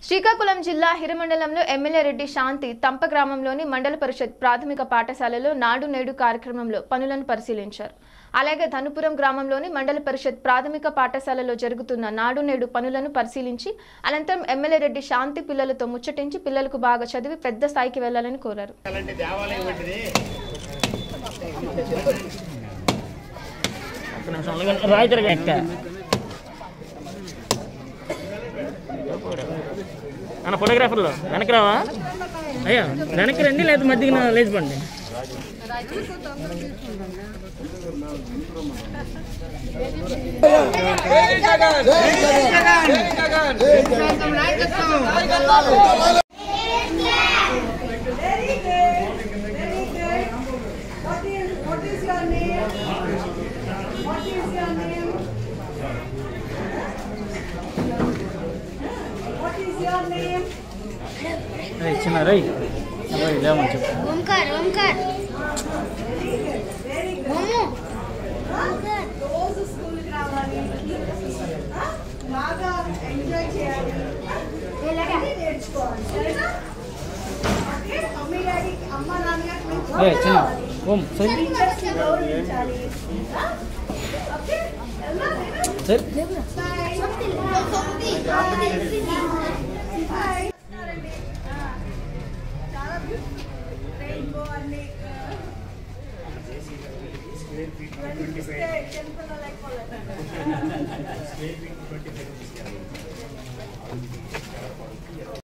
శ్రీకాకుళం జిల్లా హిరమండలంలో ఎమ్మెల్యే రెడ్డి శాంతి తంప గ్రామంలోని మండల పరిషత్ ప్రాథమిక పాఠశాలలో నాడు నేడు కార్యక్రమంలో పనులను పరిశీలించారు అలాగే ధనుపురం గ్రామంలోని మండల పరిషత్ ప్రాథమిక పాఠశాలలో జరుగుతున్న నాడు నేడు పనులను పరిశీలించి అనంతరం ఎమ్మెల్యే రెడ్డి శాంతి పిల్లలతో ముచ్చటించి పిల్లలకు బాగా చదివి పెద్ద స్థాయికి వెళ్లాలని కోరారు అలాంటి దేవాలయం వంటిది ఒక్క నిమిషం అలాగే రాయి తిరగ ఎక్క అన్న ఫోటోగ్రాఫర్లో వెనక్కి రావా అయ్యా వెనక్కి రండి లేదా మధ్యకి లేచి పండి What is, what is your name? What is your name? What is your name? చిన్న రై లేమని చెప్పు ఓంకార్ ఓంకార్ Very good. మమ్ము రోజు స్కూల్కి రావాలి ఆ? బాగా ఎంజాయ్ చేయాలి అన్నీ నేర్చుకోవాలి సరేనా ఓకే మమ్మీ డాడీ అమ్మ నాన్నగారికి మంచి ఏ చిన్న ఓం సరే టీచర్స్ని గౌరవించాలి ఆ? ఓకే వెళ్దాం నేను? సరే Bye. Bye. చాలా బ్యూటిఫుల్ రెయిన్బో అన్ని టెంపుల్ లైక్